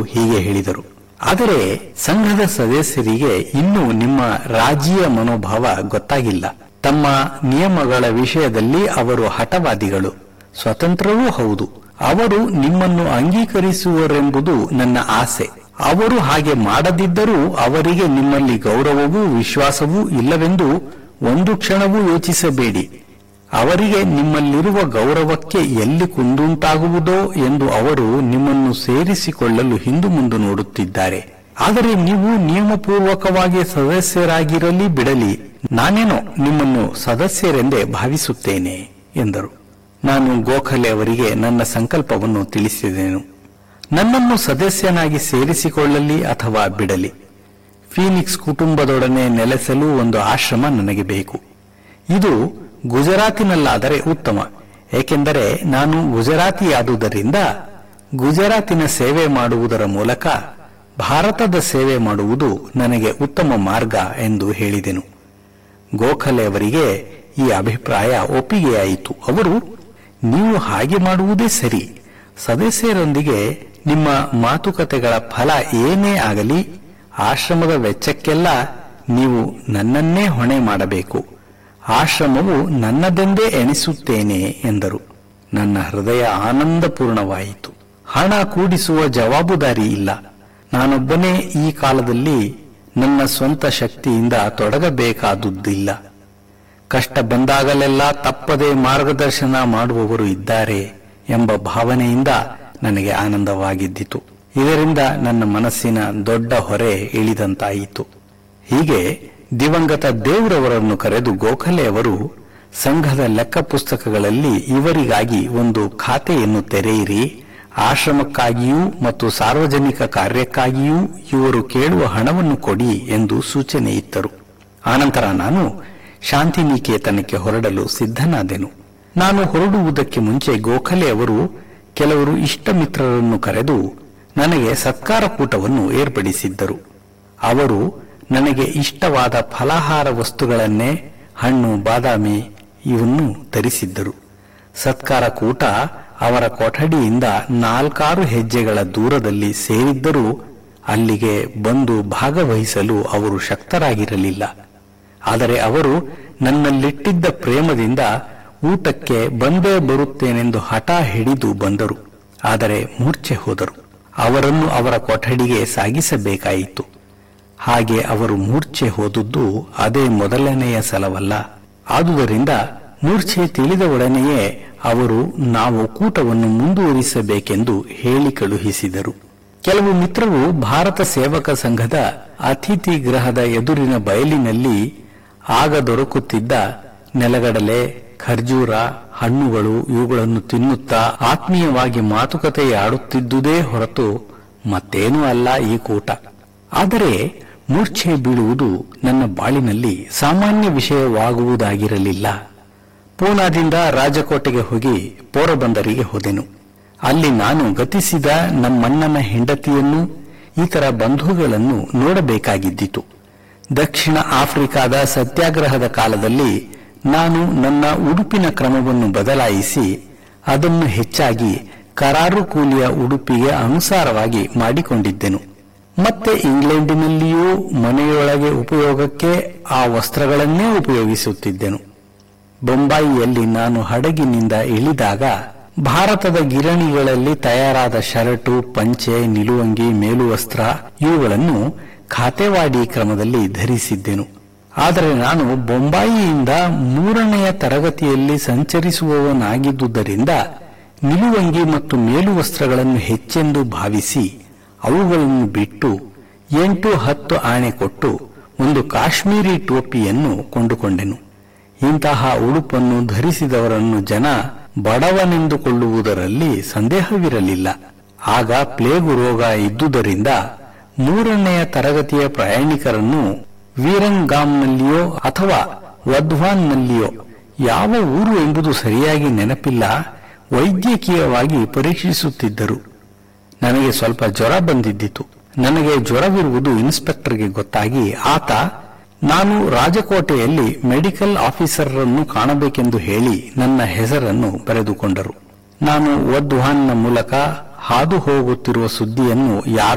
ಹೀಗೆ ಹೇಳಿದರು ಆದರೆ ಸಂಘದ ಸದಸ್ಯರಿಗೆ ಇನ್ನೂ ನಿಮ್ಮ ರಾಜೀಯ ಮನೋಭಾವ ಗೊತ್ತಾಗಿಲ್ಲ ತಮ್ಮ ನಿಯಮಗಳ ವಿಷಯದಲ್ಲಿ ಅವರು ಹಠವಾದಿಗಳು ಸ್ವತಂತ್ರವೂ ಹೌದು ಅವರು ನಿಮ್ಮನ್ನು ಅಂಗೀಕರಿಸುವರೆಂಬುದು ನನ್ನ ಆಸೆ ಅವರು ಹಾಗೆ ಮಾಡದಿದ್ದರೂ ಅವರಿಗೆ ನಿಮ್ಮಲ್ಲಿ ಗೌರವವೂ ವಿಶ್ವಾಸವೂ ಇಲ್ಲವೆಂದು ಒಂದು ಕ್ಷಣವೂ ಯೋಚಿಸಬೇಡಿ ಅವರಿಗೆ ನಿಮ್ಮಲ್ಲಿರುವ ಗೌರವಕ್ಕೆ ಎಲ್ಲಿ ಕುಂದುಂಟಾಗುವುದೋ ಎಂದು ಅವರು ನಿಮ್ಮನ್ನು ಸೇರಿಸಿಕೊಳ್ಳಲು ಹಿಂದು ಮುಂದು ನೋಡುತ್ತಿದ್ದಾರೆ ಆದರೆ ನೀವು ನಿಯಮಪೂರ್ವಕವಾಗಿ ಸದಸ್ಯರಾಗಿರಲಿ ಬಿಡಲಿ ನಾನೇನೋ ನಿಮ್ಮನ್ನು ಸದಸ್ಯರೆಂದೇ ಭಾವಿಸುತ್ತೇನೆ ಎಂದರು ನಾನು ಗೋಖಲೆ ಅವರಿಗೆ ನನ್ನ ಸಂಕಲ್ಪವನ್ನು ತಿಳಿಸಿದೆನು ನನ್ನನ್ನು ಸದಸ್ಯನಾಗಿ ಸೇರಿಸಿಕೊಳ್ಳಲಿ ಅಥವಾ ಬಿಡಲಿ ಫೀನಿಕ್ಸ್ ಕುಟುಂಬದೊಡನೆ ನೆಲೆಸಲು ಒಂದು ಆಶ್ರಮ ನನಗೆ ಬೇಕು ಇದು ಗುಜರಾತಿನಲ್ಲಾದರೆ ಉತ್ತಮ ಏಕೆಂದರೆ ನಾನು ಗುಜರಾತಿಯಾದುದರಿಂದ ಗುಜರಾತಿನ ಸೇವೆ ಮಾಡುವುದರ ಮೂಲಕ ಭಾರತದ ಸೇವೆ ಮಾಡುವುದು ನನಗೆ ಉತ್ತಮ ಮಾರ್ಗ ಎಂದು ಹೇಳಿದೆನು ಗೋಖಲೆ ಅವರಿಗೆ ಈ ಅಭಿಪ್ರಾಯ ಒಪ್ಪಿಗೆಯಾಯಿತು ಅವರು ನೀವು ಹಾಗೆ ಮಾಡುವುದೇ ಸರಿ ಸದಸ್ಯರೊಂದಿಗೆ ನಿಮ್ಮ ಮಾತುಕತೆಗಳ ಫಲ ಏನೇ ಆಗಲಿ ಆಶ್ರಮದ ವೆಚ್ಚಕ್ಕೆಲ್ಲ ನೀವು ನನ್ನನ್ನೇ ಹೊಣೆ ಮಾಡಬೇಕು ಆಶ್ರಮವು ನನ್ನದೆಂದೇ ಎಣಿಸುತ್ತೇನೆ ಎಂದರು ನನ್ನ ಹೃದಯ ಆನಂದಪೂರ್ಣವಾಯಿತು ಹಣ ಕೂಡಿಸುವ ಜವಾಬುದಾರಿ ಇಲ್ಲ ನಾನೊಬ್ಬನೇ ಈ ಕಾಲದಲ್ಲಿ ನನ್ನ ಸ್ವಂತ ಶಕ್ತಿಯಿಂದ ತೊಡಗಬೇಕಾದುದಿಲ್ಲ ಕಷ್ಟ ಬಂದಾಗಲೆಲ್ಲ ತಪ್ಪದೆ ಮಾರ್ಗದರ್ಶನ ಮಾಡುವವರು ಇದ್ದಾರೆ ಎಂಬ ಭಾವನೆಯಿಂದ ನನಗೆ ಆನಂದವಾಗಿದ್ದಿತು ಇದರಿಂದ ನನ್ನ ಮನಸ್ಸಿನ ದೊಡ್ಡ ಹೊರೆ ಇಳಿದಂತಾಯಿತು ಹೀಗೆ ದಿವಂಗತ ದೇವರವರನ್ನು ಕರೆದು ಗೋಖಲೆ ಅವರು ಸಂಘದ ಲೆಕ್ಕ ಪುಸ್ತಕಗಳಲ್ಲಿ ಇವರಿಗಾಗಿ ಒಂದು ಖಾತೆಯನ್ನು ತೆರೆಯಿರಿ ಆಶ್ರಮಕ್ಕಾಗಿಯೂ ಮತ್ತು ಸಾರ್ವಜನಿಕ ಕಾರ್ಯಕ್ಕಾಗಿಯೂ ಇವರು ಕೇಳುವ ಹಣವನ್ನು ಕೊಡಿ ಎಂದು ಸೂಚನೆ ಇತ್ತರು ಆನಂತರ ನಾನು ಶಾಂತಿನಿಕೇತನಕ್ಕೆ ಹೊರಡಲು ಸಿದ್ಧನಾದೆನು ನಾನು ಹೊರಡುವುದಕ್ಕೆ ಮುಂಚೆ ಗೋಖಲೆ ಅವರು ಕೆಲವರು ಇಷ್ಟ ಮಿತ್ರರನ್ನು ಕರೆದು ನನಗೆ ಸತ್ಕಾರ ಕೂಟವನ್ನು ಏರ್ಪಡಿಸಿದ್ದರು ಅವರು ನನಗೆ ಇಷ್ಟವಾದ ಫಲಾಹಾರ ವಸ್ತುಗಳನ್ನೇ ಹಣ್ಣು ಬಾದಾಮಿ ಇವನ್ನು ತರಿಸಿದ್ದರು ಸತ್ಕಾರ ಕೂಟ ಅವರ ಕೊಠಡಿಯಿಂದ ನಾಲ್ಕಾರು ಹೆಜ್ಜೆಗಳ ದೂರದಲ್ಲಿ ಸೇರಿದ್ದರೂ ಅಲ್ಲಿಗೆ ಬಂದು ಭಾಗವಹಿಸಲು ಅವರು ಶಕ್ತರಾಗಿರಲಿಲ್ಲ ಆದರೆ ಅವರು ನನ್ನಲ್ಲಿಟ್ಟಿದ್ದ ಪ್ರೇಮದಿಂದ ಊಟಕ್ಕೆ ಬಂದೇ ಬರುತ್ತೇನೆಂದು ಹಠ ಹಿಡಿದು ಬಂದರು ಆದರೆ ಮೂರ್ಛೆ ಹೋದರು ಅವರನ್ನು ಅವರ ಕೊಠಡಿಗೆ ಸಾಗಿಸಬೇಕಾಯಿತು ಹಾಗೆ ಅವರು ಮೂರ್ಛೆ ಹೋದುದು ಅದೇ ಮೊದಲನೆಯ ಸಲವಲ್ಲ ಆದುದರಿಂದ ಮೂರ್ಛೆ ತಿಳಿದ ಒಡನೆಯೇ ಅವರು ನಾವು ಕೂಟವನ್ನು ಮುಂದುವರಿಸಬೇಕೆಂದು ಹೇಳಿ ಕಳುಹಿಸಿದರು ಕೆಲವು ಮಿತ್ರರು ಭಾರತ ಸೇವಕ ಸಂಘದ ಅತಿಥಿ ಗೃಹದ ಎದುರಿನ ಬಯಲಿನಲ್ಲಿ ಆಗ ದೊರಕುತ್ತಿದ್ದ ನೆಲಗಡಲೆ ಖರ್ಜೂರ ಹಣ್ಣುಗಳು ಇವುಗಳನ್ನು ತಿನ್ನುತ್ತಾ ಆತ್ಮೀಯವಾಗಿ ಮಾತುಕತೆಯಾಡುತ್ತಿದ್ದುದೇ ಹೊರತು ಮತ್ತೇನೂ ಅಲ್ಲ ಈ ಕೂಟ ಆದರೆ ಮೂರ್ಛೆ ಬೀಳುವುದು ನನ್ನ ಬಾಳಿನಲ್ಲಿ ಸಾಮಾನ್ಯ ವಿಷಯವಾಗುವುದಾಗಿರಲಿಲ್ಲ ಪೂನಾದಿಂದ ರಾಜಕೋಟೆಗೆ ಹೋಗಿ ಪೋರಬಂದರಿಗೆ ಹೋದೆನು ಅಲ್ಲಿ ನಾನು ಗತಿಸಿದ ನಮ್ಮಣ್ಣನ ಹೆಂಡತಿಯನ್ನು ಇತರ ಬಂಧುಗಳನ್ನು ನೋಡಬೇಕಾಗಿದ್ದಿತು ದಕ್ಷಿಣ ಆಫ್ರಿಕಾದ ಸತ್ಯಾಗ್ರಹದ ಕಾಲದಲ್ಲಿ ನಾನು ನನ್ನ ಉಡುಪಿನ ಕ್ರಮವನ್ನು ಬದಲಾಯಿಸಿ ಅದನ್ನು ಹೆಚ್ಚಾಗಿ ಕರಾರು ಕೂಲಿಯ ಉಡುಪಿಗೆ ಅನುಸಾರವಾಗಿ ಮಾಡಿಕೊಂಡಿದ್ದೆನು ಮತ್ತೆ ಇಂಗ್ಲೆಂಡಿನಲ್ಲಿಯೂ ಮನೆಯೊಳಗೆ ಉಪಯೋಗಕ್ಕೆ ಆ ವಸ್ತ್ರಗಳನ್ನೇ ಉಪಯೋಗಿಸುತ್ತಿದ್ದೆನು ಬೊಂಬಾಯಿಯಲ್ಲಿ ನಾನು ಹಡಗಿನಿಂದ ಇಳಿದಾಗ ಭಾರತದ ಗಿರಣಿಗಳಲ್ಲಿ ತಯಾರಾದ ಶರ್ಟು ಪಂಚೆ ನಿಲುವಂಗಿ ಮೇಲುವಸ್ತ್ರ ಇವುಗಳನ್ನು ಖಾತೆವಾಡಿ ಕ್ರಮದಲ್ಲಿ ಧರಿಸಿದ್ದೆನು ಆದರೆ ನಾನು ಬೊಂಬಾಯಿಯಿಂದ ಮೂರನೆಯ ತರಗತಿಯಲ್ಲಿ ಸಂಚರಿಸುವವನಾಗಿದ್ದುದರಿಂದ ನಿಲುವಂಗಿ ಮತ್ತು ಮೇಲುವಸ್ತ್ರಗಳನ್ನು ಹೆಚ್ಚೆಂದು ಭಾವಿಸಿ ಅವುಗಳನ್ನು ಬಿಟ್ಟು ಎಂಟು ಹತ್ತು ಆಣೆ ಕೊಟ್ಟು ಒಂದು ಕಾಶ್ಮೀರಿ ಟೋಪಿಯನ್ನು ಕೊಂಡುಕೊಂಡೆನು ಇಂತಹ ಉಡುಪನ್ನು ಧರಿಸಿದವರನ್ನು ಜನ ಬಡವನೆಂದುಕೊಳ್ಳುವುದರಲ್ಲಿ ಸಂದೇಹವಿರಲಿಲ್ಲ ಆಗ ಪ್ಲೇಗು ರೋಗ ಇದ್ದುದರಿಂದ ಮೂರನೆಯ ತರಗತಿಯ ಪ್ರಯಾಣಿಕರನ್ನು ವೀರಂಗಾಂನಲ್ಲಿಯೋ ಅಥವಾ ವಧ್ವಾನ್ನಲ್ಲಿಯೋ ಯಾವ ಊರು ಎಂಬುದು ಸರಿಯಾಗಿ ನೆನಪಿಲ್ಲ ವೈದ್ಯಕೀಯವಾಗಿ ಪರೀಕ್ಷಿಸುತ್ತಿದ್ದರು ನನಗೆ ಸ್ವಲ್ಪ ಜ್ವರ ಬಂದಿದ್ದಿತು ನನಗೆ ಜ್ವರವಿರುವುದು ಇನ್ಸ್ಪೆಕ್ಟರ್ಗೆ ಗೊತ್ತಾಗಿ ಆತ ನಾನು ರಾಜಕೋಟೆಯಲ್ಲಿ ಮೆಡಿಕಲ್ ಆಫೀಸರನ್ನು ಕಾಣಬೇಕೆಂದು ಹೇಳಿ ನನ್ನ ಹೆಸರನ್ನು ಬರೆದುಕೊಂಡರು ನಾನು ವಧ್ವಾನ್ನ ಮೂಲಕ ಹಾದು ಹೋಗುತ್ತಿರುವ ಸುದ್ದಿಯನ್ನು ಯಾರ